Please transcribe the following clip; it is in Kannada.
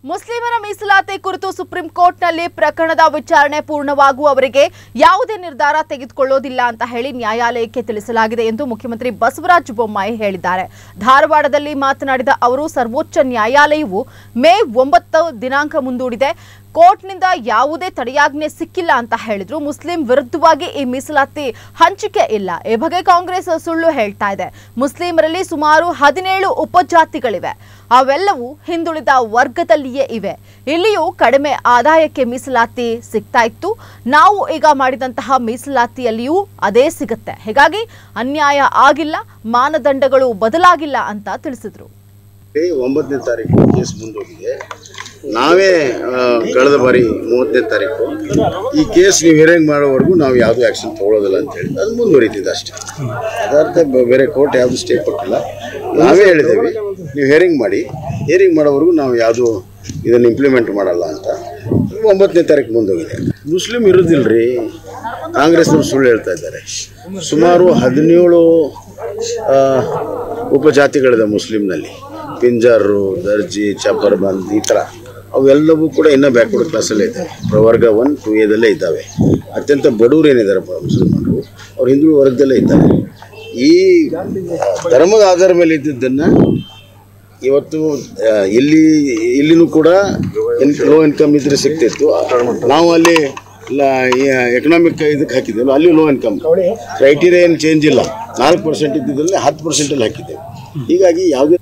ಮುಸ್ಲಿಮರ ಮೀಸಲಾತಿ ಕುರಿತು ಸುಪ್ರೀಂ ಕೋರ್ಟ್ನಲ್ಲಿ ಪ್ರಕರಣದ ವಿಚಾರಣೆ ಪೂರ್ಣವಾಗುವವರೆಗೆ ಯಾವುದೇ ನಿರ್ಧಾರ ತೆಗೆದುಕೊಳ್ಳೋದಿಲ್ಲ ಅಂತ ಹೇಳಿ ನ್ಯಾಯಾಲಯಕ್ಕೆ ತಿಳಿಸಲಾಗಿದೆ ಎಂದು ಮುಖ್ಯಮಂತ್ರಿ ಬಸವರಾಜ ಬೊಮ್ಮಾಯಿ ಹೇಳಿದ್ದಾರೆ ಧಾರವಾಡದಲ್ಲಿ ಮಾತನಾಡಿದ ಅವರು ಸರ್ವೋಚ್ಚ ನ್ಯಾಯಾಲಯವು ಮೇ ಒಂಬತ್ತು ದಿನಾಂಕ ಮುಂದೂಡಿದೆ ಕೋರ್ಟ್ನಿಂದ ಯಾವುದೇ ತಡೆಯಾಜ್ಞೆ ಸಿಕ್ಕಿಲ್ಲ ಅಂತ ಹೇಳಿದ್ರು ಮುಸ್ಲಿಂ ವಿರುದ್ಧವಾಗಿ ಈ ಮೀಸಲಾತಿ ಹಂಚಿಕೆ ಇಲ್ಲ ಈ ಬಗ್ಗೆ ಕಾಂಗ್ರೆಸ್ ಸುಳ್ಳು ಹೇಳ್ತಾ ಇದೆ ಮುಸ್ಲಿಮರಲ್ಲಿ ಸುಮಾರು ಹದಿನೇಳು ಉಪಜಾತಿಗಳಿವೆ ಅವೆಲ್ಲವೂ ಹಿಂದುಳಿದ ವರ್ಗದಲ್ಲಿಯೇ ಇವೆ ಇಲ್ಲಿಯೂ ಕಡಿಮೆ ಆದಾಯಕ್ಕೆ ಮೀಸಲಾತಿ ಸಿಗ್ತಾ ಇತ್ತು ನಾವು ಈಗ ಮಾಡಿದಂತಹ ಮೀಸಲಾತಿಯಲ್ಲಿಯೂ ಅದೇ ಸಿಗುತ್ತೆ ಹೀಗಾಗಿ ಅನ್ಯಾಯ ಆಗಿಲ್ಲ ಮಾನದಂಡಗಳು ಬದಲಾಗಿಲ್ಲ ಅಂತ ತಿಳಿಸಿದ್ರು ಏ, ಒಂಬತ್ತನೇ ತಾರೀಕು ಕೇಸ್ ಮುಂದೋಗಿದೆ ನಾವೇ ಆ, ಕಳೆದ ಬಾರಿ ಮೂವತ್ತನೇ ತಾರೀಕು ಈ ಕೇಸ್ ನೀವು ಹಿಯರಿಂಗ್ ಮಾಡೋವರೆಗೂ ನಾವು ಯಾವುದೂ ಆ್ಯಕ್ಷನ್ ತೊಗೊಳೋದಿಲ್ಲ ಅಂತ ಹೇಳಿ ಅದು ಮುಂದುವರಿತಿದೆ ಅಷ್ಟೇ ಅದರ್ಥ ಬ- ಬೇರೆ ಕೋರ್ಟ್ ಯಾವುದು ಸ್ಟೇ ಕೊಟ್ಟಿಲ್ಲ ನಾವೇ ಹೇಳಿದ್ದೇವೆ ನೀವು ಹಿಯರಿಂಗ್ ಮಾಡಿ ಹಿಯರಿಂಗ್ ಮಾಡೋವರೆಗೂ ನಾವು ಯಾವುದು ಇದನ್ನು ಇಂಪ್ಲಿಮೆಂಟ್ ಮಾಡಲ್ಲ ಅಂತ ಒಂಬತ್ತನೇ ತಾರೀಕು ಮುಂದೋಗಿದೆ ಮುಸ್ಲಿಂ ಇರೋದಿಲ್ರಿ ಕಾಂಗ್ರೆಸ್ನವ್ರು ಸುಳ್ಳು ಹೇಳ್ತಾ ಇದ್ದಾರೆ ಸುಮಾರು ಹದಿನೇಳು ಆ, ಉಪಜಾತಿಗಳಿದೆ ಮುಸ್ಲಿಮ್ನಲ್ಲಿ ಪಿಂಜಾರು ದರ್ಜಿ ಚಪ್ಪರ್ ಬಂದ್ ಈ ಥರ ಅವೆಲ್ಲವೂ ಕೂಡ ಇನ್ನೂ ಬ್ಯಾಕ್ವರ್ಡ್ ಕ್ಲಾಸಲ್ಲೇ ಇದೆ ಪ್ರವರ್ಗ ಒನ್ ಟು ಎದಲ್ಲೇ ಇದ್ದಾವೆ ಅತ್ಯಂತ ಬಡವರು ಏನಿದ್ದಾರೆ ಮುಸಲ್ಮಾನರು ಅವ್ರು ಹಿಂದುಳಿದ ವರ್ಗದಲ್ಲೇ ಇದ್ದಾರೆ ಈ ಧರ್ಮದ ಆಧಾರ ಮೇಲೆ ಇದ್ದಿದ್ದನ್ನು ಇವತ್ತು ಆ, ಇಲ್ಲಿ ಇಲ್ಲಿನೂ ಕೂಡ ಲೋ ಇನ್ಕಮ್ ಇದ್ರೆ ಸಿಗ್ತಿತ್ತು ನಾವು ಅಲ್ಲಿ ಎಕನಾಮಿಕ್ ಇದಕ್ಕೆ ಹಾಕಿದ್ದೇವೆ ಅಲ್ಲಿ ಲೋ ಇನ್ಕಮ್ ಕ್ರೈಟೀರಿಯಾ ಏನು ಚೇಂಜ್ ಇಲ್ಲ ನಾಲ್ಕು ಪರ್ಸೆಂಟ್ ಇದ್ದಿದ್ದಲ್ಲಿ ಹತ್ತು ಪರ್ಸೆಂಟಲ್ಲಿ ಹಾಕಿದ್ದೇವೆ ಹೀಗಾಗಿ ಯಾವುದೇ